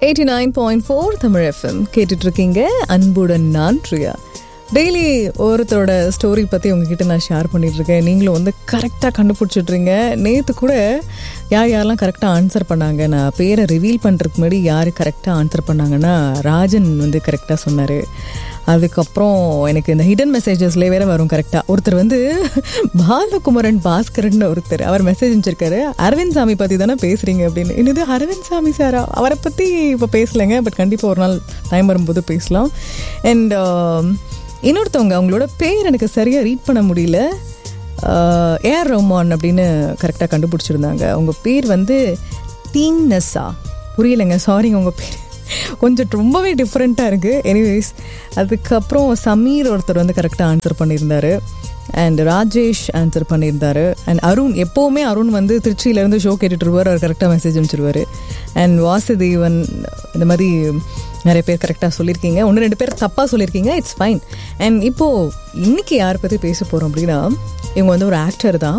eighty nine point four Tamil FM கேட்டுட்டு இருக்கீங்க அன்புடன் நான் பிரியா டெய்லி ஒருத்தரோட ஸ்டோரி பற்றி உங்ககிட்ட நான் ஷேர் பண்ணிட்டு இருக்கேன் நீங்களும் வந்து கரெக்டாக கண்டுபிடிச்சிட்றீங்க நேற்று கூட யார் யாரெல்லாம் கரெக்டாக ஆன்சர் பண்ணாங்க நான் பேரை ரிவீல் பண்ணுறதுக்கு முன்னாடி யார் கரெக்டாக ஆன்சர் பண்ணாங்கன்னா ராஜன் வந்து கரெக்டாக சொன்னார் அதுக்கப்புறம் எனக்கு இந்த ஹிடன் மெசேஜஸ்லேயே வேற வரும் கரெக்டாக ஒருத்தர் வந்து பாலகுமரன் பாஸ்கரன் ஒருத்தர் அவர் மெசேஜ் அனுப்பிச்சிருக்காரு அரவிந்த் சாமி பற்றி தானே பேசுகிறீங்க அப்படின்னு என்னது அரவிந்த் சாமி சாரா அவரை பற்றி இப்போ பேசலைங்க பட் கண்டிப்பாக ஒரு நாள் டைம் வரும்போது பேசலாம் அண்ட் இன்னொருத்தவங்க அவங்களோட பேர் எனக்கு சரியாக ரீட் பண்ண முடியல ஏஆர் ரஹ்மான் அப்படின்னு கரெக்டாக கண்டுபிடிச்சிருந்தாங்க அவங்க பேர் வந்து டீன்னஸா புரியலைங்க சாரிங்க உங்கள் பேர் கொஞ்சம் ரொம்பவே டிஃப்ரெண்ட்டாக இருக்குது எனிவேஸ் அதுக்கப்புறம் சமீர் ஒருத்தர் வந்து கரெக்டாக ஆன்சர் பண்ணியிருந்தாரு அண்ட் ராஜேஷ் ஆன்சர் பண்ணியிருந்தாரு அண்ட் அருண் எப்போவுமே அருண் வந்து திருச்சியிலேருந்து ஷோ கேட்டுட்டு இருப்பார் அவர் கரெக்டாக மெசேஜ் அனுப்பிச்சிருவார் அண்ட் வாசுதேவன் இந்த மாதிரி நிறைய பேர் கரெக்டாக சொல்லியிருக்கீங்க ஒன்று ரெண்டு பேர் தப்பாக சொல்லியிருக்கீங்க இட்ஸ் ஃபைன் அண்ட் இப்போது இன்னைக்கு யாரை பற்றி பேச போகிறோம் அப்படின்னா இவங்க வந்து ஒரு ஆக்டர் தான்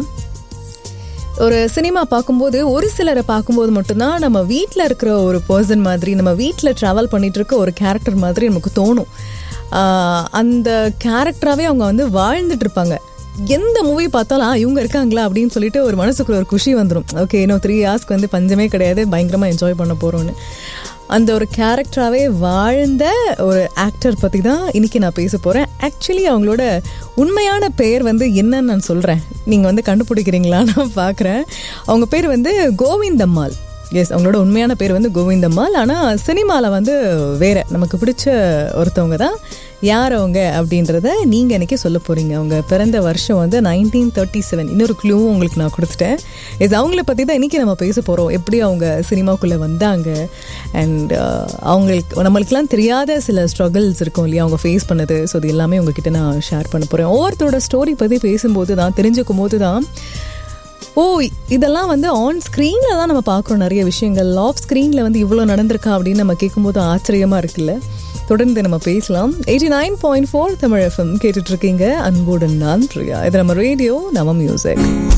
ஒரு சினிமா பார்க்கும்போது ஒரு சிலரை பார்க்கும்போது மட்டும்தான் நம்ம வீட்டில் இருக்கிற ஒரு பர்சன் மாதிரி நம்ம வீட்டில் ட்ராவல் பண்ணிட்டு இருக்க ஒரு கேரக்டர் மாதிரி நமக்கு தோணும் ஆஹ் அந்த கேரக்டராகவே அவங்க வந்து வாழ்ந்துட்டு இருப்பாங்க எந்த மூவி பார்த்தாலும் "ஆ, இவங்க இருக்காங்களா அப்படின்னு சொல்லிட்டு ஒரு மனசுக்குள்ள ஒரு குஷி வந்துடும் ஓகே இன்னும் த்ரீ ஹார்ஸ்க்கு வந்து பஞ்சமே கிடையாது பயங்கரமாக என்ஜாய் பண்ண போகிறோன்னு அந்த ஒரு கேரக்டராகவே வாழ்ந்த ஒரு ஆக்டர் பற்றி தான் இன்னைக்கு நான் பேச போகிறேன் ஆக்சுவலி அவங்களோட உண்மையான பெயர் வந்து என்னன்னு நான் சொல்கிறேன் நீங்கள் வந்து கண்டுபிடிக்கிறீங்களா நான் பார்க்குறேன் அவங்க பேர் வந்து கோவிந்தம்மாள் எஸ் அவங்களோட உண்மையான பேர் வந்து கோவிந்தம்மாள் ஆனால் சினிமாவில் வந்து வேற நமக்கு பிடிச்ச ஒருத்தவங்க தான் யார் அவங்க அப்படின்றத நீங்கள் எனக்கு சொல்ல போகிறீங்க அவங்க பிறந்த வருஷம் வந்து நைன்டீன் தேர்ட்டி செவன் இன்னொரு க்ளூவும் உங்களுக்கு நான் கொடுத்துட்டேன் எஸ் அவங்கள பற்றி தான் இன்றைக்கி நம்ம பேச போகிறோம் எப்படி அவங்க சினிமாக்குள்ளே வந்தாங்க அண்ட் அவங்களுக்கு நம்மளுக்கெல்லாம் தெரியாத சில ஸ்ட்ரகிள்ஸ் இருக்கும் இல்லையா அவங்க ஃபேஸ் பண்ணது ஸோ இது எல்லாமே உங்ககிட்ட நான் ஷேர் பண்ண போகிறேன் ஒவ்வொருத்தரோட ஸ்டோரி பற்றி பேசும்போது தான் தெரிஞ்சுக்கும் போது தான் ஓ இதெல்லாம் வந்து ஆன் ஸ்க்ரீனில் தான் நம்ம பார்க்குறோம் நிறைய விஷயங்கள் ஆஃப் ஸ்க்ரீனில் வந்து இவ்வளோ நடந்திருக்கா அப்படின்னு நம்ம கேட்கும்போது ஆச்சரியமாக இருக்குல்ல தொடர்ந்து நம்ம பேசலாம் eighty nine point four Tamil FM கேட்டுட்ருக்கீங்க அன்போடு நான் பிரியா இது நம்ம ரேடியோ நம்ம மியூசிக்